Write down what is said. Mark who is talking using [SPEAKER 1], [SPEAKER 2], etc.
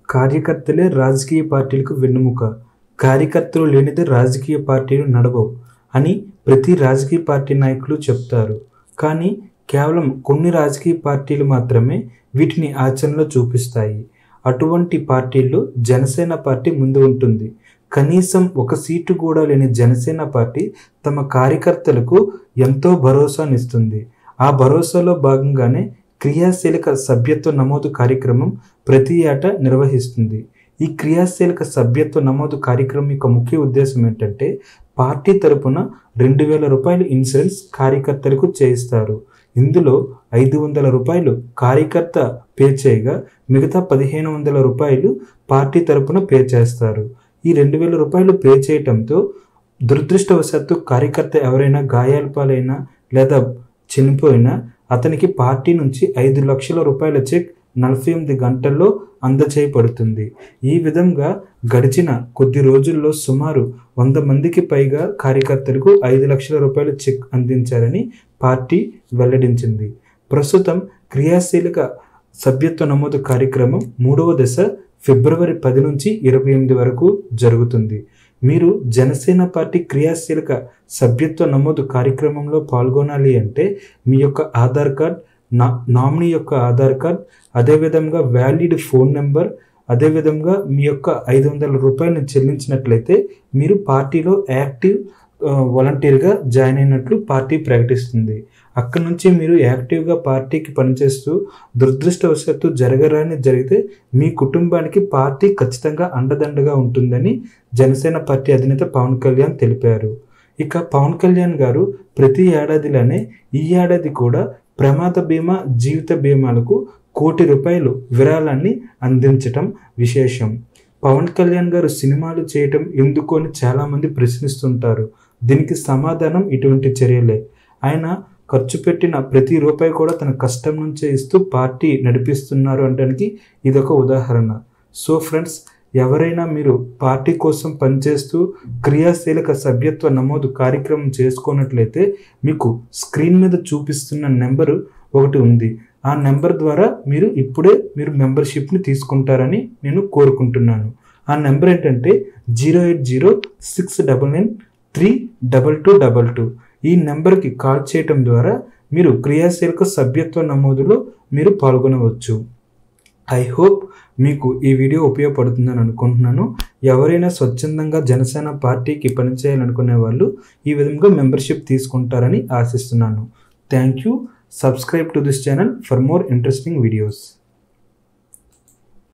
[SPEAKER 1] కార్యకర్తలే రాజకీయ పార్టీలకు వెన్నెముక కార్యకర్తలు లేనిదే రాజకీయ పార్టీలు నడవవు అని ప్రతి రాజకీయ పార్టీ నాయకులు చెప్తారు కానీ కేవలం కొన్ని రాజకీయ పార్టీలు మాత్రమే వీటిని ఆచరణలో చూపిస్తాయి అటువంటి పార్టీల్లో జనసేన పార్టీ ముందు ఉంటుంది కనీసం ఒక సీటు కూడా లేని జనసేన పార్టీ తమ కార్యకర్తలకు ఎంతో భరోసానిస్తుంది ఆ భరోసాలో భాగంగానే క్రియాశీలక సభ్యత్వ నమోదు కార్యక్రమం ప్రతి ఏటా నిర్వహిస్తుంది ఈ క్రియాశీలక సభ్యత్వ నమోదు కార్యక్రమం యొక్క ముఖ్య ఉద్దేశం ఏంటంటే పార్టీ తరపున రెండు వేల రూపాయలు ఇన్సూరెన్స్ కార్యకర్తలకు చేయిస్తారు ఇందులో ఐదు వందల రూపాయలు కార్యకర్త పే చేయగా మిగతా పదిహేను వందల రూపాయలు పార్టీ తరపున పే చేస్తారు ఈ రెండు వేల రూపాయలు పే చేయటంతో దురదృష్టవశాత్తు కార్యకర్త ఎవరైనా గాయాల పాలైనా లేదా చనిపోయినా అతనికి పార్టీ నుంచి ఐదు లక్షల రూపాయల చెక్ నలభై ఎనిమిది గంటల్లో అందచేయబడుతుంది ఈ విధంగా గడిచిన కొద్ది రోజుల్లో సుమారు వంద మందికి పైగా కార్యకర్తలకు ఐదు లక్షల రూపాయల చెక్ అందించారని పార్టీ వెల్లడించింది ప్రస్తుతం క్రియాశీలక సభ్యత్వ నమోదు కార్యక్రమం మూడవ దశ ఫిబ్రవరి పది నుంచి ఇరవై ఎనిమిది వరకు జరుగుతుంది మీరు జనసేన పార్టీ క్రియాశీలక సభ్యత్వ నమోదు కార్యక్రమంలో పాల్గొనాలి అంటే మీ యొక్క ఆధార్ కార్డ్ నా నామినీ యొక్క ఆధార్ కార్డ్ అదేవిధంగా వ్యాలిడ్ ఫోన్ నెంబర్ అదేవిధంగా మీ యొక్క ఐదు వందల రూపాయలను చెల్లించినట్లయితే మీరు పార్టీలో యాక్టివ్ వాలంటీర్గా జాయిన్ అయినట్లు పార్టీ ప్రకటిస్తుంది అక్కడి నుంచి మీరు యాక్టివ్గా పార్టీకి పనిచేస్తూ దురదృష్టవశాత్తు జరగరాని జరిగితే మీ కుటుంబానికి పార్టీ ఖచ్చితంగా అండదండగా ఉంటుందని జనసేన పార్టీ అధినేత పవన్ కళ్యాణ్ తెలిపారు ఇక పవన్ కళ్యాణ్ గారు ప్రతి ఏడాదిలోనే ఈ ఏడాది కూడా ప్రమాద బీమా జీవిత బీమాలకు కోటి రూపాయలు విరాళాన్ని అందించటం విశేషం పవన్ కళ్యాణ్ గారు సినిమాలు చేయటం ఎందుకు అని చాలామంది ప్రశ్నిస్తుంటారు దీనికి సమాధానం ఇటువంటి చర్యలే ఆయన ఖర్చు పెట్టిన ప్రతి రూపాయి కూడా తన కష్టం నుంచే ఇస్తూ పార్టీ నడిపిస్తున్నారు అనడానికి ఇదొక ఉదాహరణ సో ఫ్రెండ్స్ ఎవరైనా మీరు పార్టీ కోసం పనిచేస్తూ క్రియాశీలక సభ్యత్వ నమోదు కార్యక్రమం చేసుకున్నట్లయితే మీకు స్క్రీన్ మీద చూపిస్తున్న నెంబరు ఒకటి ఉంది ఆ నెంబర్ ద్వారా మీరు ఇప్పుడే మీరు మెంబర్షిప్ని తీసుకుంటారని నేను కోరుకుంటున్నాను ఆ నెంబర్ ఏంటంటే zero eight zero six double nine three double two double two ఈ నెంబర్కి కాల్ చేయటం ద్వారా మీరు క్రియాశీలక సభ్యత్వ నమోదులో మీరు పాల్గొనవచ్చు ఐ హోప్ మీకు ఈ వీడియో ఉపయోగపడుతుందని అనుకుంటున్నాను ఎవరైనా స్వచ్ఛందంగా జనసేన పార్టీకి పనిచేయాలనుకునే వాళ్ళు ఈ విధంగా మెంబర్షిప్ తీసుకుంటారని ఆశిస్తున్నాను thank you subscribe to this channel for more interesting videos